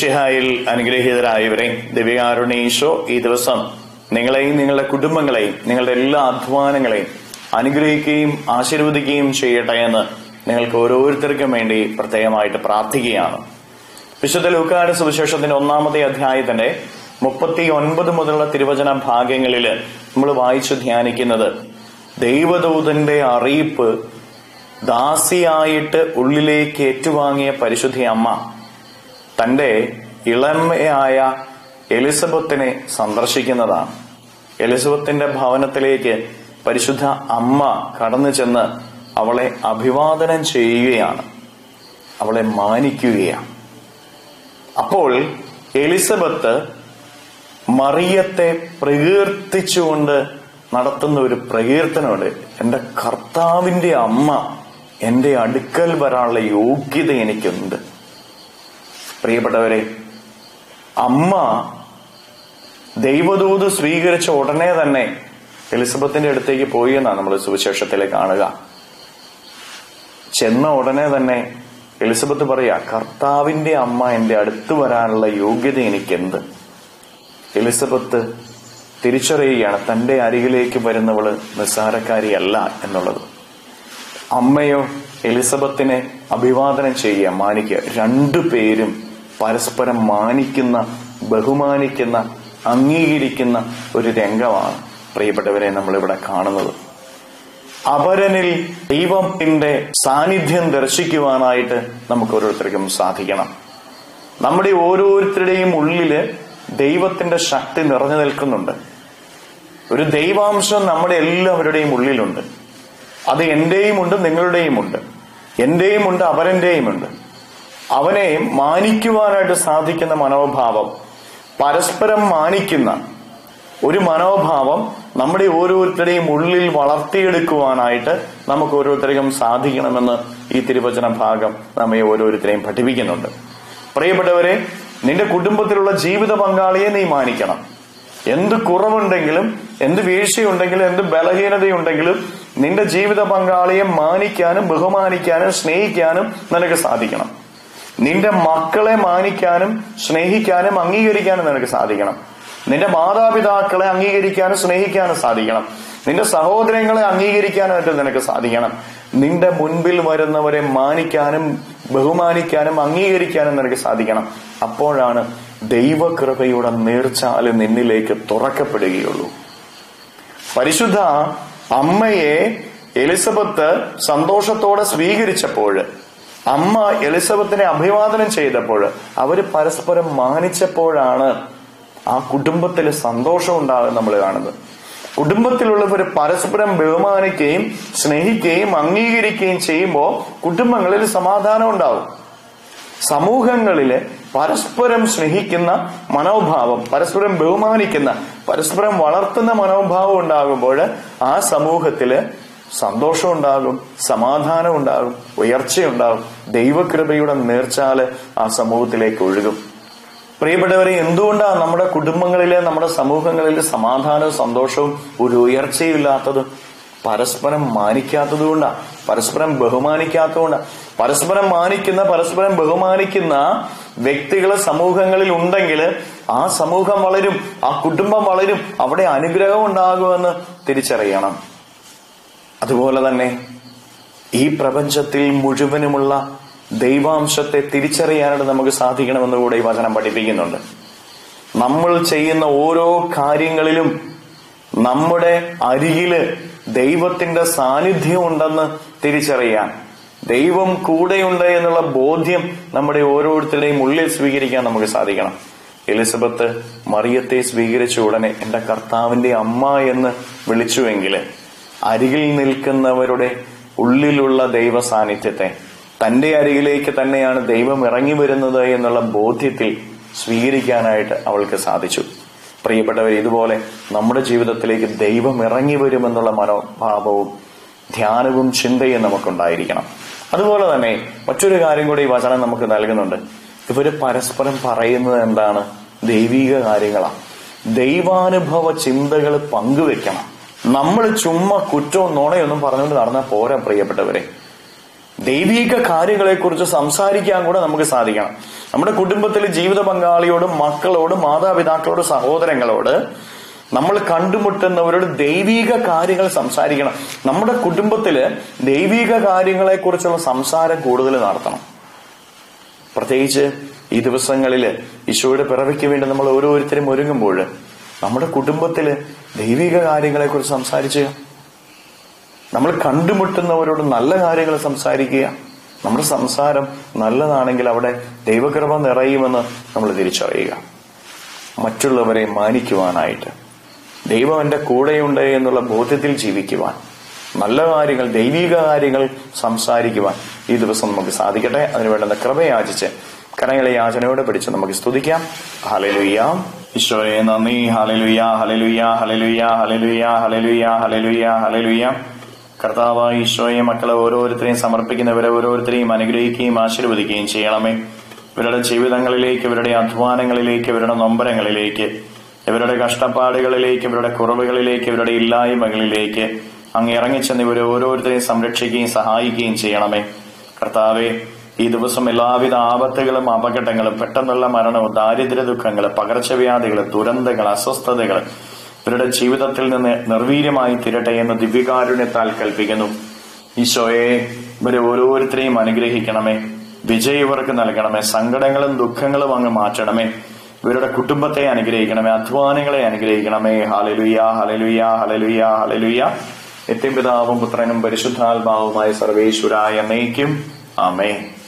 മിഷിഹായിൽ അനുഗ്രഹീതരായവരെ ദിവ്യകാരുണീശോ ഈ ദിവസം നിങ്ങളെയും നിങ്ങളുടെ കുടുംബങ്ങളെയും നിങ്ങളുടെ എല്ലാ അധ്വാനങ്ങളെയും അനുഗ്രഹിക്കുകയും ആശീർവദിക്കുകയും ചെയ്യട്ടെ എന്ന് നിങ്ങൾക്ക് ഓരോരുത്തർക്കും വേണ്ടി പ്രത്യേകമായിട്ട് പ്രാർത്ഥിക്കുകയാണ് വിശുദ്ധ ലൂക്കാട് സുവിശേഷത്തിന്റെ ഒന്നാമത്തെ അധ്യായത്തിന്റെ മുപ്പത്തി ഒൻപത് മുതലുള്ള തിരുവചന ഭാഗങ്ങളിൽ നമ്മൾ വായിച്ചു ധ്യാനിക്കുന്നത് ദൈവദൂതന്റെ അറിയിപ്പ് ദാസിയായിട്ട് ഉള്ളിലേക്ക് ഏറ്റുവാങ്ങിയ പരിശുദ്ധി അമ്മ തന്റെ ഇളമയായ എലിസബത്തിനെ സന്ദർശിക്കുന്നതാണ് എലിസബത്തിന്റെ ഭവനത്തിലേക്ക് പരിശുദ്ധ അമ്മ കടന്നു ചെന്ന് അവളെ അഭിവാദനം ചെയ്യുകയാണ് അവളെ മാനിക്കുകയാണ് അപ്പോൾ എലിസബത്ത് മറിയത്തെ പ്രകീർത്തിച്ചുകൊണ്ട് നടത്തുന്ന ഒരു പ്രകീർത്തനമുണ്ട് എന്റെ കർത്താവിന്റെ അമ്മ എന്റെ അടുക്കൽ വരാനുള്ള യോഗ്യത എനിക്കുണ്ട് പ്രിയപ്പെട്ടവരെ അമ്മ ദൈവദൂത് സ്വീകരിച്ച ഉടനെ തന്നെ എലിസബത്തിന്റെ അടുത്തേക്ക് പോയി എന്നാണ് നമ്മൾ സുവിശേഷത്തിലെ കാണുക ചെന്ന ഉടനെ തന്നെ എലിസബത്ത് പറയാ കർത്താവിന്റെ അമ്മ എന്റെ അടുത്ത് വരാനുള്ള യോഗ്യത എനിക്കെന്ത് എലിസബത്ത് തിരിച്ചറിയുകയാണ് തന്റെ അരികിലേക്ക് വരുന്നവള് നിസ്സാരക്കാരിയല്ല എന്നുള്ളത് അമ്മയോ എലിസബത്തിനെ അഭിവാദനം ചെയ്യുക മാനിക്കുക രണ്ടു പേരും പരസ്പരം മാനിക്കുന്ന ബഹുമാനിക്കുന്ന അംഗീകരിക്കുന്ന ഒരു രംഗമാണ് പ്രിയപ്പെട്ടവരെ നമ്മളിവിടെ കാണുന്നത് അപരനിൽ ദൈവത്തിന്റെ സാന്നിധ്യം ദർശിക്കുവാനായിട്ട് നമുക്ക് ഓരോരുത്തർക്കും സാധിക്കണം നമ്മുടെ ഓരോരുത്തരുടെയും ഉള്ളില് ദൈവത്തിന്റെ ശക്തി നിറഞ്ഞു നിൽക്കുന്നുണ്ട് ഒരു ദൈവാംശം നമ്മുടെ എല്ലാവരുടെയും ഉള്ളിലുണ്ട് അത് എന്റെയും ഉണ്ട് നിങ്ങളുടെയും ഉണ്ട് എന്റെയും ഉണ്ട് അവരന്റെയും ഉണ്ട് അവനെ മാനിക്കുവാനായിട്ട് സാധിക്കുന്ന മനോഭാവം പരസ്പരം മാനിക്കുന്ന ഒരു മനോഭാവം നമ്മുടെ ഓരോരുത്തരുടെയും ഉള്ളിൽ വളർത്തിയെടുക്കുവാനായിട്ട് നമുക്ക് ഓരോരുത്തർക്കും സാധിക്കണമെന്ന് ഈ തിരുവചന ഭാഗം നമ്മെ ഓരോരുത്തരെയും പഠിപ്പിക്കുന്നുണ്ട് പ്രിയപ്പെട്ടവരെ നിന്റെ കുടുംബത്തിലുള്ള ജീവിത പങ്കാളിയെ നീ മാനിക്കണം എന്ത് കുറവുണ്ടെങ്കിലും എന്ത് വീഴ്ചയുണ്ടെങ്കിലും എന്ത് ബലഹീനതയുണ്ടെങ്കിലും നിന്റെ ജീവിത പങ്കാളിയെ മാനിക്കാനും ബഹുമാനിക്കാനും സ്നേഹിക്കാനും നിനക്ക് സാധിക്കണം നിന്റെ മക്കളെ മാനിക്കാനും സ്നേഹിക്കാനും അംഗീകരിക്കാനും നിനക്ക് സാധിക്കണം നിന്റെ മാതാപിതാക്കളെ അംഗീകരിക്കാനും സ്നേഹിക്കാനും സാധിക്കണം നിന്റെ സഹോദരങ്ങളെ അംഗീകരിക്കാനായിട്ട് നിനക്ക് സാധിക്കണം നിന്റെ മുൻപിൽ വരുന്നവരെ മാനിക്കാനും ബഹുമാനിക്കാനും അംഗീകരിക്കാനും നിനക്ക് സാധിക്കണം അപ്പോഴാണ് ദൈവകൃപയുടെ നീർച്ചാല് നിന്നിലേക്ക് തുറക്കപ്പെടുകയുള്ളൂ പരിശുദ്ധ അമ്മയെ എലിസബത്ത് സന്തോഷത്തോടെ സ്വീകരിച്ചപ്പോൾ അമ്മ എലിസബത്തിനെ അഭിവാദനം ചെയ്തപ്പോൾ അവര് പരസ്പരം മാനിച്ചപ്പോഴാണ് ആ കുടുംബത്തിൽ സന്തോഷം ഉണ്ടാകുന്നത് നമ്മൾ കാണുന്നത് കുടുംബത്തിലുള്ളവർ പരസ്പരം ബഹുമാനിക്കുകയും സ്നേഹിക്കുകയും അംഗീകരിക്കുകയും ചെയ്യുമ്പോൾ കുടുംബങ്ങളിൽ സമാധാനം ഉണ്ടാവും സമൂഹങ്ങളില് പരസ്പരം സ്നേഹിക്കുന്ന മനോഭാവം പരസ്പരം ബഹുമാനിക്കുന്ന പരസ്പരം വളർത്തുന്ന മനോഭാവം ഉണ്ടാകുമ്പോൾ ആ സമൂഹത്തില് സന്തോഷം ഉണ്ടാകും സമാധാനം ഉണ്ടാകും ഉയർച്ചയുണ്ടാകും ദൈവകൃപയുടെ നേർച്ചാല് ആ സമൂഹത്തിലേക്ക് ഒഴുകും പ്രിയപ്പെട്ടവരെ എന്തുകൊണ്ടാണ് നമ്മുടെ കുടുംബങ്ങളിലെ നമ്മുടെ സമൂഹങ്ങളിൽ സമാധാനവും സന്തോഷവും ഒരു ഉയർച്ചയില്ലാത്തത് പരസ്പരം മാനിക്കാത്തത് കൊണ്ടാണ് പരസ്പരം ബഹുമാനിക്കാത്തതുകൊണ്ടാണ് പരസ്പരം മാനിക്കുന്ന പരസ്പരം ബഹുമാനിക്കുന്ന വ്യക്തികൾ സമൂഹങ്ങളിൽ ഉണ്ടെങ്കിൽ ആ സമൂഹം വളരും ആ കുടുംബം വളരും അവിടെ അനുഗ്രഹം ഉണ്ടാകുമെന്ന് തിരിച്ചറിയണം അതുപോലെ തന്നെ ഈ പ്രപഞ്ചത്തിൽ മുഴുവനുമുള്ള ദൈവാംശത്തെ തിരിച്ചറിയാനായിട്ട് നമുക്ക് സാധിക്കണമെന്ന് കൂടെ ഈ വചനം പഠിപ്പിക്കുന്നുണ്ട് നമ്മൾ ചെയ്യുന്ന ഓരോ കാര്യങ്ങളിലും നമ്മുടെ അരികില് ദൈവത്തിന്റെ സാന്നിധ്യം ഉണ്ടെന്ന് തിരിച്ചറിയാൻ ദൈവം കൂടെയുണ്ട് എന്നുള്ള ബോധ്യം നമ്മുടെ ഓരോരുത്തരുടെയും ഉള്ളിൽ സ്വീകരിക്കാൻ നമുക്ക് സാധിക്കണം എലിസബത്ത് മറിയത്തെ സ്വീകരിച്ച ഉടനെ എന്റെ കർത്താവിന്റെ അമ്മ എന്ന് വിളിച്ചുവെങ്കിൽ അരികിൽ നിൽക്കുന്നവരുടെ ഉള്ളിലുള്ള ദൈവ സാന്നിധ്യത്തെ തന്റെ അരികിലേക്ക് തന്നെയാണ് ദൈവം ഇറങ്ങി വരുന്നത് എന്നുള്ള ബോധ്യത്തിൽ സ്വീകരിക്കാനായിട്ട് അവൾക്ക് സാധിച്ചു പ്രിയപ്പെട്ടവർ ഇതുപോലെ നമ്മുടെ ജീവിതത്തിലേക്ക് ദൈവം ഇറങ്ങി വരുമെന്നുള്ള മനോഭാവവും ധ്യാനവും ചിന്തയും നമുക്കുണ്ടായിരിക്കണം അതുപോലെ തന്നെ മറ്റൊരു കാര്യം കൂടി ഈ വചനം നമുക്ക് നൽകുന്നുണ്ട് ഇവര് പരസ്പരം പറയുന്നത് എന്താണ് ദൈവിക കാര്യങ്ങളാണ് ദൈവാനുഭവ ചിന്തകൾ പങ്കുവെക്കണം നമ്മൾ ചുമ്മാ കുറ്റവും നുണയൊന്നും പറഞ്ഞുകൊണ്ട് നടന്നാൽ പോരാ പ്രിയപ്പെട്ടവരെ ദൈവിക കാര്യങ്ങളെക്കുറിച്ച് സംസാരിക്കാൻ കൂടെ നമുക്ക് സാധിക്കണം നമ്മുടെ കുടുംബത്തിലെ ജീവിത പങ്കാളിയോടും മക്കളോടും മാതാപിതാക്കളോടും സഹോദരങ്ങളോട് നമ്മൾ കണ്ടുമുട്ടുന്നവരോട് ദൈവിക കാര്യങ്ങൾ സംസാരിക്കണം നമ്മുടെ കുടുംബത്തില് ദൈവിക കാര്യങ്ങളെക്കുറിച്ചുള്ള സംസാരം കൂടുതൽ നടത്തണം പ്രത്യേകിച്ച് ഈ ദിവസങ്ങളിൽ ഈശോയുടെ പിറവിക്ക് വേണ്ടി നമ്മൾ ഓരോരുത്തരും ഒരുങ്ങുമ്പോൾ നമ്മുടെ കുടുംബത്തില് ദൈവിക കാര്യങ്ങളെക്കുറിച്ച് സംസാരിക്കുക നമ്മൾ കണ്ടുമുട്ടുന്നവരോട് നല്ല കാര്യങ്ങൾ സംസാരിക്കുക നമ്മുടെ സംസാരം നല്ലതാണെങ്കിൽ അവിടെ ദൈവകൃപ നിറയുമെന്ന് നമ്മൾ തിരിച്ചറിയുക മറ്റുള്ളവരെ മാനിക്കുവാനായിട്ട് ദൈവം എന്റെ കൂടെയുണ്ട് എന്നുള്ള ബോധ്യത്തിൽ ജീവിക്കുവാൻ നല്ല കാര്യങ്ങൾ ദൈവിക കാര്യങ്ങൾ സംസാരിക്കുവാൻ ഈ ദിവസം നമുക്ക് സാധിക്കട്ടെ അതിനു വേണ്ടുന്ന കൃപയാചിച്ച് കരങ്ങളെ യാചനയോടെ പിടിച്ച് നമുക്ക് സ്തുതിക്കാം ഹലലുയ്യ ഈശോയെ നന്ദി ഹലലുയ്യ ഹലലുയ്യ ഹലലുയ്യ ഹലലുയ്യ ഹലലുയ്യ ഹലലുയ്യ ഹലലുയ്യ കർത്താവ് ഈശോയെ മക്കളെ ഓരോരുത്തരെയും സമർപ്പിക്കുന്നവരെ ഓരോരുത്തരെയും അനുഗ്രഹിക്കുകയും ആശീർവദിക്കുകയും ചെയ്യണമേ ഇവരുടെ ജീവിതങ്ങളിലേക്ക് ഇവരുടെ അധ്വാനങ്ങളിലേക്ക് ഇവരുടെ നൊമ്പരങ്ങളിലേക്ക് ഇവരുടെ കഷ്ടപ്പാടുകളിലേക്ക് ഇവരുടെ കുറവുകളിലേക്ക് ഇവരുടെ ഇല്ലായ്മകളിലേക്ക് അങ്ങ് ഇറങ്ങിച്ചെന്ന് ഇവരെ ഓരോരുത്തരെയും സംരക്ഷിക്കുകയും സഹായിക്കുകയും ചെയ്യണമേ കർത്താവെ ഈ ദിവസം എല്ലാവിധ ആപത്തുകളും അപകടങ്ങളും പെട്ടെന്നുള്ള മരണവും ദാരിദ്ര്യ ദുഃഖങ്ങൾ പകർച്ചവ്യാധികൾ ദുരന്തങ്ങൾ അസ്വസ്ഥതകൾ ഇവരുടെ ജീവിതത്തിൽ നിന്ന് നിർവീര്യമായി തീരട്ടെ എന്ന് ദിവ്യകാരുണ്യത്താൽ കൽപ്പിക്കുന്നു ഈശോയെ ഇവരെ ഓരോരുത്തരെയും അനുഗ്രഹിക്കണമേ വിജയം ഇവർക്ക് നൽകണമേ സങ്കടങ്ങളും ദുഃഖങ്ങളും അങ്ങ് മാറ്റണമേ ഇവരുടെ കുടുംബത്തെ അനുഗ്രഹിക്കണമേ അധ്വാനങ്ങളെ അനുഗ്രഹിക്കണമേ ഹലലുയ ഹലലുയ ഹലലുയ ഹലലുയ നിത്യപിതാവും പുത്രനും പരിശുദ്ധാത്മാവുമായ സർവേശ്വരായ എന്നേക്കും ആമേ